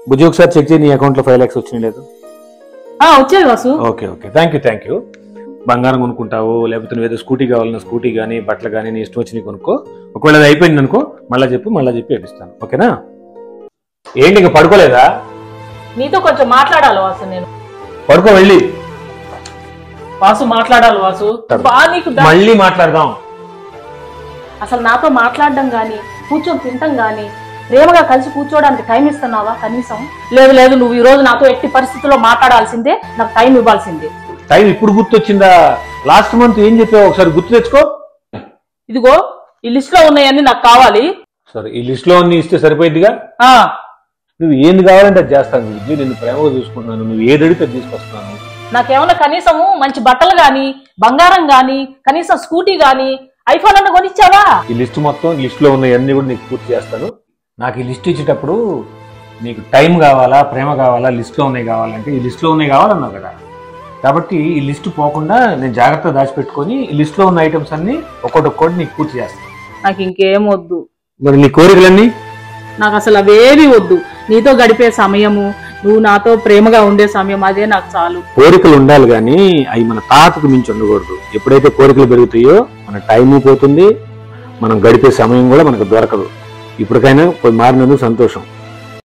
బుజ్జి ఒకసారి చెక్ చేయి నీ అకౌంట్ లో ఫైవ్ లాక్స్ వచ్చినాయి లేదు ఆ వచ్చేది Vasu okay okay thank you thank you బంగారం కొనుక్కుంటావు లేకపోతే నువ్వు ఏదో స్కూటీ కావాలన్నా స్కూటీ కానీ బట్టలు కానీ నీ ఇష్టం వచ్చి కొనుక్కో ఒకవేళ అది అయిపోయింది అనుకో మళ్ళీ చెప్పు మళ్ళీ చెప్పి వేపిస్తాను ఓకేనా ఏంటి ఇంకా పడుకోలేదా నీతో కొంచెం మాట్లాడాలి వాసు నేను పడుకో వెళ్ళి వాసు మాట్లాడాలి వాసు బా నీకు దా- మళ్ళీ మాట్లాడదాం అసలు నాతో మాట్లాడడం గాని కూర్చొని తింటాం గాని ప్రేమగా కలిసి కూర్చోవడానికి టైం ఇస్తున్నావా కనీసం లేదు లేదు నువ్వు ఈ రోజు నాతో ఎట్టి పరిస్థితుల్లో మాట్లాడాల్సిందే నాకు టైం ఇవ్వాల్సిందే టైం ఇప్పుడు గుర్తొచ్చిందా లాస్ట్ మంత్ ఏం చెప్పావు ఒకసారి గుర్తు తెచ్చుకో ఇదిగో ఈ లిస్ట్ లో ఉన్నాయన్నీ నాకు కావాలి సరే ఈ లిస్ట్ లో అన్ని ఇస్తే సరిపోయిందిగా ఆ నువ్వు ఏంది కావాలంటే అది చేస్తాను విద్య నేను ప్రేమగా చూసుకుంటున్నాను నువ్వు ఏది అడిగితే అది తీసుకొస్తున్నాను నాకేమన్నా కనీసము మంచి బట్టలు గాని బంగారం గాని కనీసం స్కూటీ గాని ఐఫోన్ అన్న కొనిచ్చావా ఈ లిస్ట్ మొత్తం లిస్ట్ లో ఉన్న అన్ని కూడా నీకు పూర్తి చేస్తాను నాకు ఈ లిస్ట్ ఇచ్చేటప్పుడు నీకు టైం కావాలా ప్రేమ కావాలా లిస్ట్ లో ఉన్నాయి కావాలంటే ఈ లిస్ట్ లో ఉన్నాయి కావాలన్నావు కదా కాబట్టి ఈ లిస్ట్ పోకుండా నేను జాగ్రత్తగా దాచిపెట్టుకొని ఈ లిస్ట్ లో ఉన్న ఐటమ్స్ అన్ని ఒక్కొక్కటి ఒక్కొక్కటి నీకు పూర్తి చేస్తాను నాకు ఇంకేం వద్దు మరి నీ కోరికలన్నీ నాకు అసలు అవేవి వద్దు నీతో గడిపే సమయము నువ్వు నాతో ప్రేమగా ఉండే సమయం అదే నాకు చాలు కోరికలు ఉండాలి కానీ అవి మన తాతకు మించి ఉండకూడదు ఎప్పుడైతే కోరికలు పెరుగుతాయో మన టైము పోతుంది మనం గడిపే సమయం కూడా మనకు దొరకదు ఇప్పటికైనా పోయి మారినందుకు సంతోషం